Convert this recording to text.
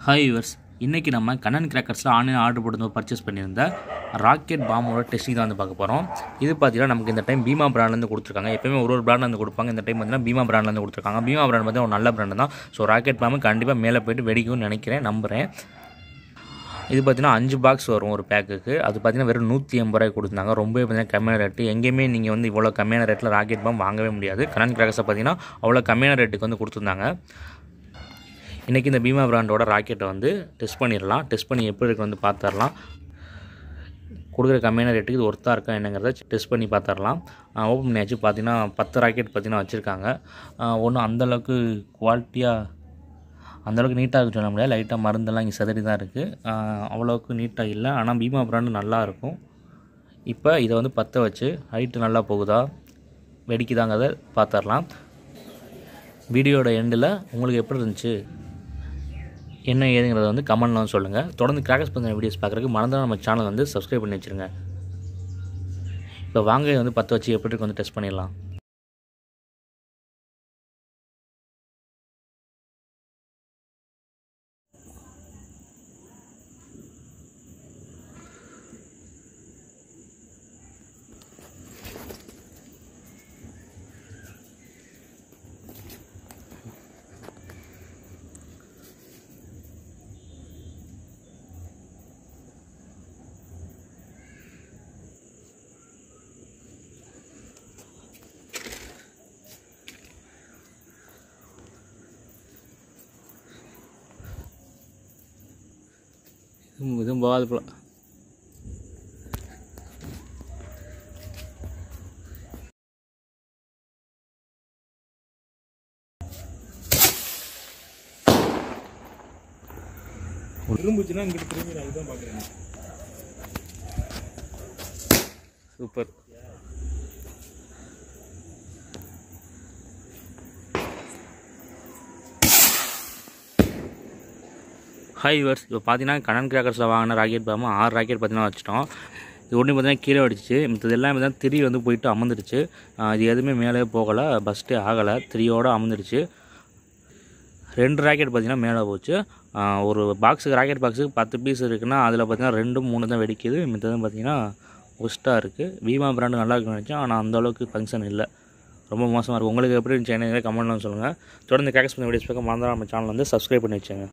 hi yours இன்றைக்கி நம்ம கண்ணன் கிராக்கர்ஸில் ஆன்லைன் ஆர்டர் போட்டு பர்ச்சேஸ் பண்ணியிருந்த ராக்கெட் பாம்போட டெஸ்டிங் தான் வந்து பார்க்க போகிறோம் இது பார்த்தீங்கன்னா நமக்கு இந்த டைம் பீமா பிராண்ட்லேருந்து கொடுத்துருக்காங்க எப்பயுமே ஒரு ஒரு பிராண்ட்லேருந்து கொடுப்பாங்க இந்த டைம் பார்த்தீங்கன்னா பீமா பிராண்ட்லேருந்து கொடுத்துருக்காங்க பீமா பிராண்ட் பார்த்தீங்கன்னா ஒரு நல்ல பிராண்ட் தான் ஸோ ராக்கெட் பாம்பு கண்டிப்பாக மேலே போயிட்டு வெடிக்கும்னு நினைக்கிறேன் நம்புகிறேன் இது பார்த்தீங்கன்னா அஞ்சு பாக்ஸ் வரும் ஒரு பேக்குக்கு அது பார்த்தீங்கன்னா வெறும் நூற்றி எண்பது ரூபாய் கொடுத்தாங்க ரொம்பவே பார்த்தீங்கன்னா கம்மியான ரேட்டு எங்கேயுமே நீங்கள் வந்து இவ்வளோ கம்மியான ரேட்டில் ராக்கெட் பாம் வாங்கவே முடியாது கரண்ட் கிராக்கர்ஸை பார்த்தீங்கன்னா அவ்வளோ கம்மியான ரேட்டுக்கு வந்து கொடுத்துருந்தாங்க இன்றைக்கி இந்த பீமா பிராண்டோட ராக்கெட்டை வந்து டெஸ்ட் பண்ணிடலாம் டெஸ்ட் பண்ணி எப்படி இருக்கு வந்து பார்த்துடலாம் கொடுக்குற கம்மியான ரேட்டுக்கு இது ஒர்த்தாக இருக்கா என்னங்கிறத டெஸ்ட் பண்ணி பார்த்துடலாம் ஓப்பன் பண்ணியாச்சு பார்த்தீங்கன்னா பத்து ராக்கெட் பார்த்தீங்கன்னா வச்சுருக்காங்க ஒன்றும் அந்தளவுக்கு குவாலிட்டியாக அந்தளவுக்கு நீட்டாக இருக்கு சொல்ல முடியாது லைட்டாக மருந்தெல்லாம் இங்கே செதறி தான் இருக்குது அவ்வளோவுக்கு நீட்டாக இல்லை ஆனால் பீமா பிராண்டு நல்லா இருக்கும் இப்போ இதை வந்து பற்ற வச்சு ஹைட்டு நல்லா போகுதா வெடிக்குதாங்கிறத பார்த்துடலாம் வீடியோட எண்டில் உங்களுக்கு எப்படி இருந்துச்சு என்ன ஏதுங்கிறத வந்து கமெண்ட்லாம் சொல்லுங்கள் தொடர்ந்து கிராக்கர்ஸ் பற்றின வீடியோஸ் பார்க்குறதுக்கு மறந்தால் நம்ம சேனல் வந்து சப்ஸ்கிரைப் பண்ணி வச்சுருங்க இப்போ வாங்க இதை வந்து பற்ற வச்சு எப்படி இருக்கு வந்து டெஸ்ட் பண்ணிடலாம் இதுவும் இதுவும் போகாது போல இரும்புச்சுன்னா இங்கிட்டு திரும்பி நான் இதுதான் பார்க்குறேன் சூப்பர் ஹாய் யூவர்ஸ் இப்போ பார்த்தீங்கன்னா கண்ணன் கிராக்கர்ஸில் வாங்கின ராக்கெட் பாம்பு ஆறு ராக்கெட் பார்த்தீங்கன்னா வச்சிட்டோம் இது ஒன்று பார்த்தீங்கன்னா கீழே அடிச்சிச்சு மற்றது எல்லாமே தான் திரி வந்து போயிட்டு அமர்ந்துடுச்சு ஆஹ் இது எதுவுமே மேலே போகலை பஸ்ட்டே ஆகலை திரியோடு அமர்ந்துடுச்சு ரெண்டு ராக்கெட் பார்த்தீங்கன்னா மேலே போச்சு ஆஹ் ஒரு பாக்ஸுக்கு ராக்கெட் பாக்ஸுக்கு பத்து பீஸ் இருக்குன்னா அதில் பார்த்தீங்கன்னா ரெண்டு மூணு தான் வெடிக்குது மித்ததும் பார்த்தீங்கன்னா ஒஸ்ட்டாக இருக்குது பீமா பிராண்டு நல்லா இருக்குன்னு நினச்சேன் ஆனால் அந்த அளவுக்கு ஃபங்க்ஷன் இல்லை ரொம்ப மோசமாக இருக்குது உங்களுக்கு எப்படி இருந்துச்சு என்ன கமெண்ட்லாம் சொல்லுங்கள் தொடர்ந்து கேக்கஸ் பண்ணி வீடியோஸ் பார்க்க மறந்துடாம நம்ம சேனல் வந்து சப்ஸ்கிரைப் பண்ணி வச்சுங்க